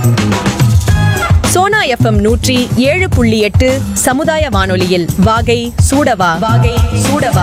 Sona FM நூற்றி ஏழு புள்ளி எட்டு சமுதாய வானொலியில் வாகை சூடவா வாகை சூடவா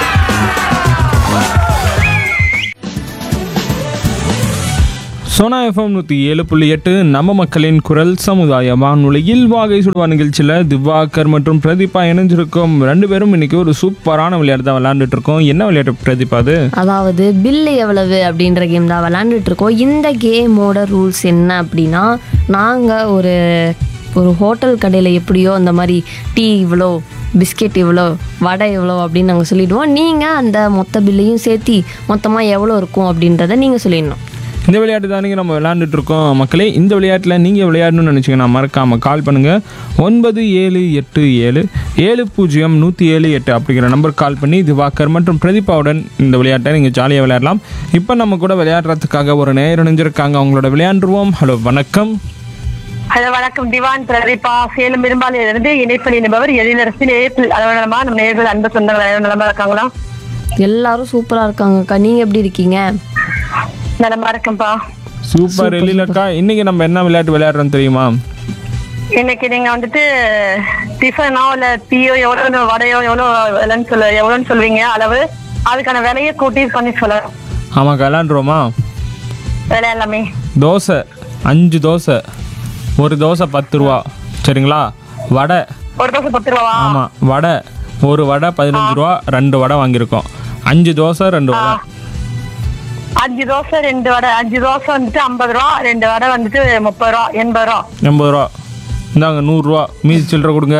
சோனா எஃப்எம் நூற்றி ஏழு புள்ளி எட்டு நம்ம மக்களின் குரல் சமுதாய வானொலியில் வாகை சுடுவா நிகழ்ச்சியில் திவாகர் மற்றும் பிரதீபா இணைஞ்சிருக்கோம் ரெண்டு பேரும் இன்னைக்கு ஒரு சூப்பரான விளையாட்டு தான் விளையாண்டுட்டு இருக்கோம் என்ன விளையாட்டு பிரதீபா அது அதாவது பில்லு எவ்வளவு அப்படின்ற கேம் தான் விளாண்டுட்டு இருக்கோம் இந்த கேமோட ரூல்ஸ் என்ன அப்படின்னா நாங்கள் ஒரு ஒரு ஹோட்டல் கடையில் எப்படியோ அந்த மாதிரி டீ இவ்வளோ பிஸ்கெட் இவ்வளோ வடை இவ்வளோ அப்படின்னு நாங்கள் சொல்லிடுவோம் நீங்கள் அந்த மொத்த பில்லையும் சேர்த்தி மொத்தமாக எவ்வளோ இருக்கும் அப்படின்றத நீங்கள் சொல்லிடணும் இந்த விளையாட்டு தானே நம்ம விளையாண்டுட்டு இருக்கோம் மக்களே இந்த விளையாட்டில் நீங்கள் விளையாடணும்னு நினச்சிங்கன்னா மறக்காமல் கால் பண்ணுங்கள் ஒன்பது ஏழு எட்டு ஏழு ஏழு பூஜ்ஜியம் நூற்றி ஏழு எட்டு அப்படிங்கிற நம்பர் கால் பண்ணி திவாகர் மற்றும் பிரதீபாவுடன் இந்த விளையாட்டை நீங்கள் ஜாலியாக விளையாடலாம் இப்போ நம்ம கூட விளையாடுறதுக்காக ஒரு நேரம் இணைஞ்சிருக்காங்க அவங்களோட விளையாண்டுருவோம் ஹலோ வணக்கம் ஹலோ வணக்கம் திவான் பிரதீபா சேலம் பெரும்பாலிலிருந்து இணைப்பு நினைப்பவர் எழிலரசு நேயத்தில் அளவலமா நம்ம நேர்கள் அன்பு சொந்தங்கள் அனைவரும் நலமா இருக்காங்களா எல்லாரும் சூப்பராக இருக்காங்கக்கா நீங்கள் எப்படி இருக்கீங்க நலமா இருக்கேன்ப்பா சூப்பர் எழிலக்கா இன்னைக்கு நம்ம என்ன விளையாட்டு விளையாடுறோம் தெரியுமா இன்னைக்கு நீங்க வந்துட்டு டிஃபனோ இல்ல டீயோ எவ்வளவு வடையோ எவ்வளவு விலைன்னு சொல்ல எவ்வளவுன்னு சொல்லுவீங்க அளவு அதுக்கான விலையை கூட்டி பண்ணி சொல்ல ஆமாக்கா விளையாண்டுருவோமா விலை எல்லாமே தோசை அஞ்சு தோசை ஒரு தோசை பத்து ரூபா சரிங்களா வடை ஒரு தோசை பத்து ரூபாவா ஆமாம் வடை ஒரு வடை பதினஞ்சு ரூபா ரெண்டு வடை வாங்கியிருக்கோம் அஞ்சு தோசை ரெண்டு வடை அஞ்சு தோசை ரெண்டு வடை அஞ்சு தோசை வந்துட்டு ஐம்பது ரூபா ரெண்டு வடை வந்துட்டு முப்பது ரூபா எண்பது ரூபா எண்பது ரூபா இந்தாங்க நூறுரூவா மீதி சில்லறை கொடுங்க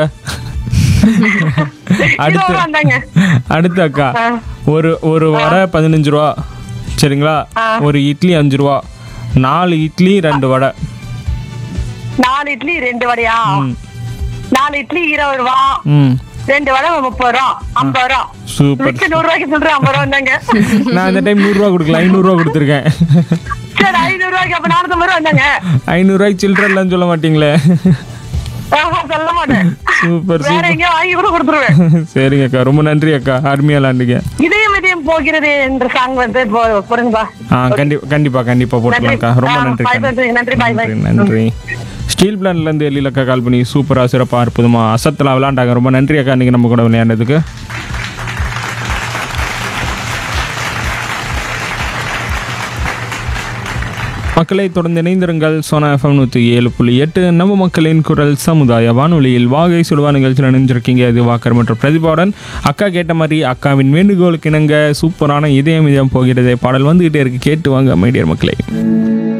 அடுத்து இருபது ரூபா இருந்தாங்க அடுத்து அக்கா ஆ. ஒரு ஒரு வடை பதினஞ்சு ரூபா சரிங்களா ஒரு இட்லி அஞ்சு ரூபா நாலு இட்லி ரெண்டு வடை நாலு இட்லி ரெண்டு வடையா ம். நாலு இட்லி இருபது ரூபா ம் ரெண்டு வடை முப்பது ரூபா ஐம்பது ரூபா சூப்பர் மிச்ச நூறு ரூபாய்க்கு சொல்றேன் ஐம்பது ரூபா வந்தாங்க நான் இந்த டைம் நூறுரூவா கொடுக்கல ஐநூறுரூவா கொடுத்துருக்கேன் சரி ஐநூறு ரூபாய்க்கு அப்ப நானூத்தம்பது ரூபா வந்தாங்க ஐநூறுரூவாய்க்கு சில்லறை இல்லைன்னு சொல்ல மாட்டீங்களே ஆஹா, சொல்ல மாட்டேன் சூப்பர் வேற சூப்பர் எங்கேயும் வாங்கி கூட கொடுத்துருவேன் சரிங்க அக்கா ரொம்ப நன்றி அக்கா அருமையாக விளாண்டுங்க இதயம் இதயம் போகிறது என்ற சாங் வந்து போ- போடுங்கப்பா ஆ கண்டிப்பா கண்டிப்பா கண்டிப்பா போட்டுக்கலாம்க்கா ரொம்ப ஆ, நன்றி bye, bye, நன்றி, bye, bye. நன்றி ஸ்டீல் பிளான்லேருந்து எழிலக்கா கால் பண்ணி சூப்பராக சிறப்பாக அற்புதமா அசத்தலாம் விளாண்டாங்க ரொம்ப நன்றி அக்கா இன்னைக்கு நம்ம கூட விளையாண்டதுக்கு மக்களை தொடர்ந்து இணைந்திருங்கள் சோனா எஃப்எம் நூற்றி ஏழு புள்ளி எட்டு நம்ம மக்களின் குரல் சமுதாய வானொலியில் வாகை சுடுவா நிகழ்ச்சியில் இணைஞ்சிருக்கீங்க இது வாக்கர் மற்றும் பிரதிபாவுடன் அக்கா கேட்ட மாதிரி அக்காவின் வேண்டுகோளுக்கு இணங்க சூப்பரான இதயம் இதயம் போகிறதே பாடல் வந்துகிட்டே இருக்கு கேட்டு வாங்க மைடியர் மக்களை